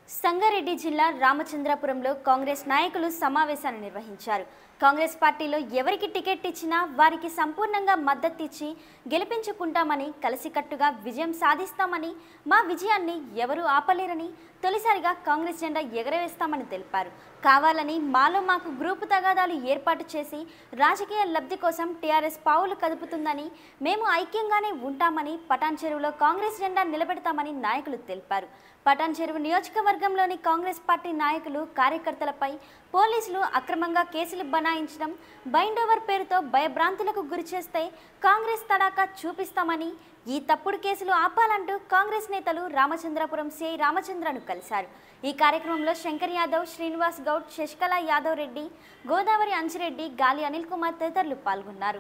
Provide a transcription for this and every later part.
సంగారెడ్డి జిల్లా రామచంద్రాపురంలో కాంగ్రెస్ నాయకులు సమావేశాన్ని నిర్వహించారు కాంగ్రెస్ పార్టీలో ఎవరికి టికెట్ ఇచ్చినా వారికి సంపూర్ణంగా మద్దతు ఇచ్చి గెలిపించుకుంటామని కలిసికట్టుగా విజయం సాధిస్తామని మా విజయాన్ని ఎవరూ ఆపలేరని తొలిసారిగా కాంగ్రెస్ జెండా ఎగరవేస్తామని తెలిపారు కావాలని మాలో మాకు గ్రూపు తగాదాలు ఏర్పాటు చేసి రాజకీయ లబ్ధి కోసం టీఆర్ఎస్ పావులు కదుపుతుందని మేము ఐక్యంగానే ఉంటామని పటాన్ చెరువులో కాంగ్రెస్ జెండా నిలబెడతామని నాయకులు తెలిపారు పటాన్ చెరువు నియోజకవర్గంలోని కాంగ్రెస్ పార్టీ నాయకులు కార్యకర్తలపై పోలీసులు అక్రమంగా కేసులు బనాయించడం బైండ్ ఓవర్ పేరుతో భయభ్రాంతులకు గురిచేస్తే కాంగ్రెస్ తడాకా చూపిస్తామని ఈ తప్పుడు కేసులు ఆపాలంటూ కాంగ్రెస్ నేతలు రామచంద్రపురం సిఐ రామచంద్రను కలిశారు ఈ కార్యక్రమంలో శంకర్ యాదవ్ శ్రీనివాస్ గౌడ్ శశికళ యాదవ్ రెడ్డి గోదావరి అంజిరెడ్డి గాలి అనిల్ కుమార్ తదితరులు పాల్గొన్నారు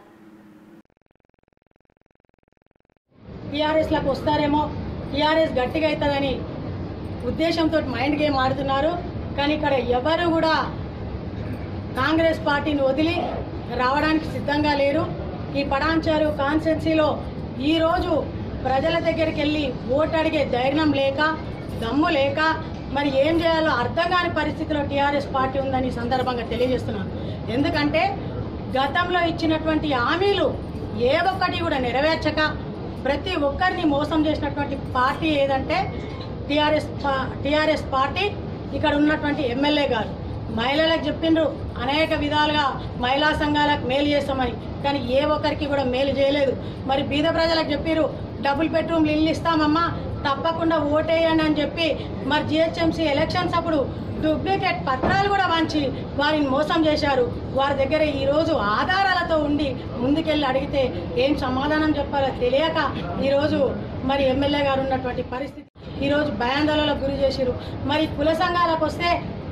టీఆర్ఎస్లకు వస్తారేమో టీఆర్ఎస్ గట్టిగా అవుతుందని ఉద్దేశంతో మైండ్ గేమ్ ఆడుతున్నారు కానీ ఇక్కడ ఎవరు కూడా కాంగ్రెస్ పార్టీని వదిలి రావడానికి సిద్ధంగా లేరు ఈ పడాంచారు కాన్స్టెన్సీలో ఈరోజు ప్రజల దగ్గరికి వెళ్ళి ఓటు అడిగే ధైర్యం లేక దమ్ము లేక మరి ఏం చేయాలో అర్థం కాని పరిస్థితిలో టీఆర్ఎస్ పార్టీ ఉందని ఈ సందర్భంగా తెలియజేస్తున్నాను ఎందుకంటే గతంలో ఇచ్చినటువంటి హామీలు ఏ ఒక్కటి కూడా నెరవేర్చక ప్రతి ఒక్కరిని మోసం చేసినటువంటి పార్టీ ఏదంటే టీఆర్ఎస్ టీఆర్ఎస్ పార్టీ ఇక్కడ ఉన్నటువంటి ఎమ్మెల్యే గారు మహిళలకు చెప్పిండ్రు అనేక విధాలుగా మహిళా సంఘాలకు మేలు చేస్తామని కానీ ఏ ఒక్కరికి కూడా మేలు చేయలేదు మరి బీద ప్రజలకు చెప్పిర్రు డబుల్ బెడ్రూమ్లు ఇల్లు ఇస్తామమ్మా తప్పకుండా ఓటేయండి అని చెప్పి మరి జిహెచ్ఎంసీ ఎలక్షన్స్ అప్పుడు డూప్లికేట్ పత్రాలు కూడా వంచి వారిని మోసం చేశారు వారి దగ్గర ఈ రోజు ఆధారాలతో ఉండి ముందుకెళ్ళి అడిగితే ఏం సమాధానం చెప్పాలో తెలియక ఈరోజు మరి ఎమ్మెల్యే గారు ఉన్నటువంటి పరిస్థితి ఈరోజు భయాందోళనకు గురి చేసిరు మరి కుల సంఘాలకు వస్తే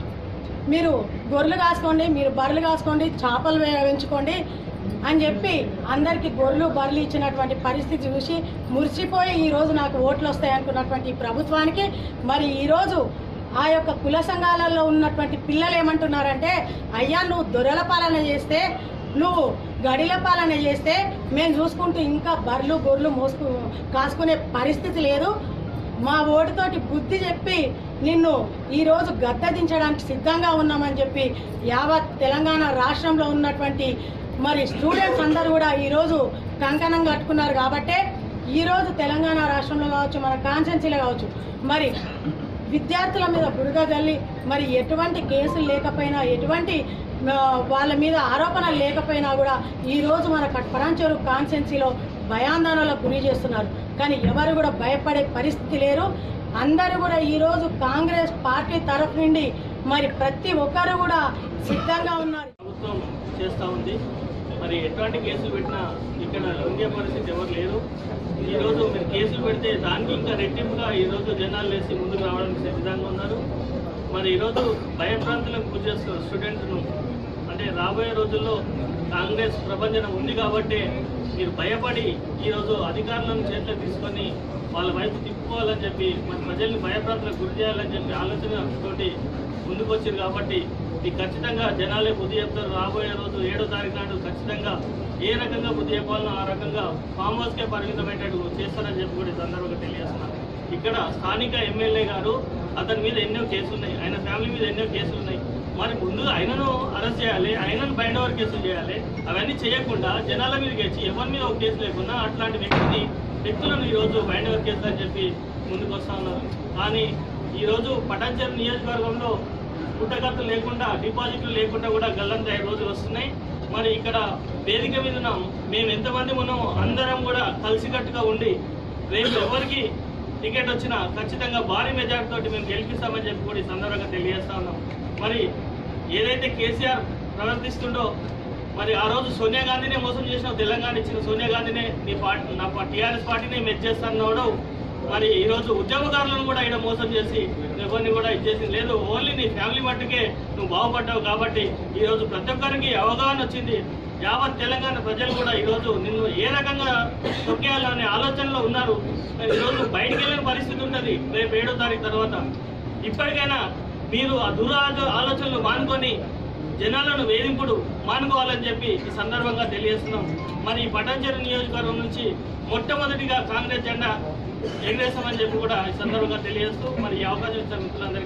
మీరు గొర్రెలు కాసుకోండి మీరు బర్రెలు కాసుకోండి చేపలు వే- పెంచుకోండి అని చెప్పి అందరికీ గొర్రెలు బర్రెలు ఇచ్చినటువంటి పరిస్థితి చూసి మురిసిపోయి ఈ రోజు నాకు ఓట్లు వస్తాయి అనుకున్నటువంటి ఈ ప్రభుత్వానికి మరి ఈరోజు ఆ యొక్క కుల సంఘాలలో ఉన్నటువంటి పిల్లలు ఏమంటున్నారంటే అయ్యా నువ్వు దొరల పాలన చేస్తే నువ్వు గడిల పాలన చేస్తే మేము చూసుకుంటూ ఇంకా బర్రెలు గొర్రెలు మోసుకు కాసుకునే పరిస్థితి లేదు మా ఓటుతోటి బుద్ధి చెప్పి నిన్ను ఈరోజు గద్దె దించడానికి సిద్ధంగా ఉన్నామని చెప్పి యావత్ తెలంగాణ రాష్ట్రంలో ఉన్నటువంటి మరి స్టూడెంట్స్ అందరూ కూడా ఈరోజు కంకణం కట్టుకున్నారు కాబట్టే ఈరోజు తెలంగాణ రాష్ట్రంలో కావచ్చు మన కాన్సెన్సీలో కావచ్చు మరి విద్యార్థుల మీద బురద జల్లి మరి ఎటువంటి కేసులు లేకపోయినా ఎటువంటి ఆ, వాళ్ళ మీద ఆరోపణలు లేకపోయినా కూడా ఈ రోజు మన పరాంచెరు కాన్సెన్సీలో భయాందోళనలకు గురి చేస్తున్నారు కానీ ఎవరు కూడా భయపడే పరిస్థితి లేరు అందరూ కూడా ఈ రోజు కాంగ్రెస్ పార్టీ తరఫు నుండి మరి ప్రతి ఒక్కరు కూడా సిద్ధంగా ఉన్నారు ప్రభుత్వం చేస్తూ ఉంది మరి ఎటువంటి కేసులు పెట్టినా ఇక్కడ లొంగే పరిస్థితి ఎవరు లేరు ఈరోజు మీరు కేసులు పెడితే దానికి ఇంకా రెట్టింపుగా ఈరోజు జనాలు లేసి ముందుకు రావడానికి సిద్ధంగా ఉన్నారు మరి ఈరోజు భయభ్రాంతులకు గురి చేస్తున్న స్టూడెంట్ను అంటే రాబోయే రోజుల్లో కాంగ్రెస్ ప్రపంచం ఉంది కాబట్టి మీరు భయపడి ఈరోజు అధికారులను చేతిలో తీసుకొని వాళ్ళ వైపు తిప్పుకోవాలని చెప్పి మన ప్రజల్ని భయభ్రాంతులకు గురి చేయాలని చెప్పి ఆలోచనతోటి ముందుకు వచ్చారు కాబట్టి మీకు ఖచ్చితంగా జనాలే బుద్ధి చెప్తారు రాబోయే రోజు ఏడో తారీఖు నాడు ఖచ్చితంగా ఏ రకంగా బుద్ధి చెప్పాలనో ఆ రకంగా ఫామ్ హౌస్కే పరిమితమయ్యేటట్టు చేస్తారని చెప్పి కూడా ఈ సందర్భంగా తెలియజేస్తున్నాను ఇక్కడ స్థానిక ఎమ్మెల్యే గారు అతని మీద ఎన్నో కేసులు ఉన్నాయి ఆయన ఫ్యామిలీ మీద ఎన్నో కేసులు ఉన్నాయి మరి ముందు ఆయనను అరెస్ట్ చేయాలి ఆయనను బైండ్ ఓవర్ కేసులు చేయాలి అవన్నీ చేయకుండా జనాల మీదకి వచ్చి ఎవరి మీద ఒక కేసు లేకుండా అట్లాంటి వ్యక్తిని వ్యక్తులను ఈరోజు బైండ్ ఓవర్ కేసులు అని చెప్పి ముందుకు వస్తా ఉన్నారు కానీ ఈరోజు పటాన్చర్ నియోజకవర్గంలో పుట్టగతులు లేకుండా డిపాజిట్లు లేకుండా కూడా గల్లంత ఐదు రోజులు వస్తున్నాయి మరి ఇక్కడ వేదిక మీద ఉన్నాం మేము ఎంతమంది ఉన్నాం అందరం కూడా కలిసికట్టుగా ఉండి రేపు ఎవరికి టికెట్ వచ్చినా ఖచ్చితంగా భారీ మెజార్టీ తోటి మేము గెలిపిస్తామని చెప్పి కూడా ఈ సందర్భంగా తెలియజేస్తా ఉన్నాం మరి ఏదైతే కేసీఆర్ ప్రవర్తిస్తుండో మరి ఆ రోజు సోనియా గాంధీనే మోసం చేసిన తెలంగాణ ఇచ్చిన సోనియా గాంధీనే నీ పార్టీ నా టీఆర్ఎస్ పార్టీనే మెచ్చేస్తున్నాడు మరి ఈ రోజు ఉద్యోగదారులను కూడా ఇక్కడ మోసం చేసి ఎవరిని కూడా ఇచ్చేసింది లేదు ఓన్లీ నీ ఫ్యామిలీ మట్టుకే నువ్వు బాగుపడ్డావు కాబట్టి ఈ రోజు ప్రతి ఒక్కరికి అవగాహన వచ్చింది యావత్ తెలంగాణ ప్రజలు కూడా ఈ రోజు నిన్ను ఏ రకంగా తొక్కేయాలనే ఆలోచనలో ఉన్నారు మరి ఈ రోజు బయటికి వెళ్ళిన పరిస్థితి ఉంటుంది రేపు ఏడో తారీఖు తర్వాత ఇప్పటికైనా మీరు ఆ దుర ఆలోచనలు మానుకొని జనాలను వేధింపుడు మానుకోవాలని చెప్పి ఈ సందర్భంగా తెలియజేస్తున్నాం మరి ఈ పటాంచెరు నియోజకవర్గం నుంచి మొట్టమొదటిగా కాంగ్రెస్ జెండా ఎగరేస్తామని చెప్పి కూడా ఈ సందర్భంగా తెలియజేస్తూ మరి ఈ అవకాశం ఇచ్చిన మిత్రులందరికీ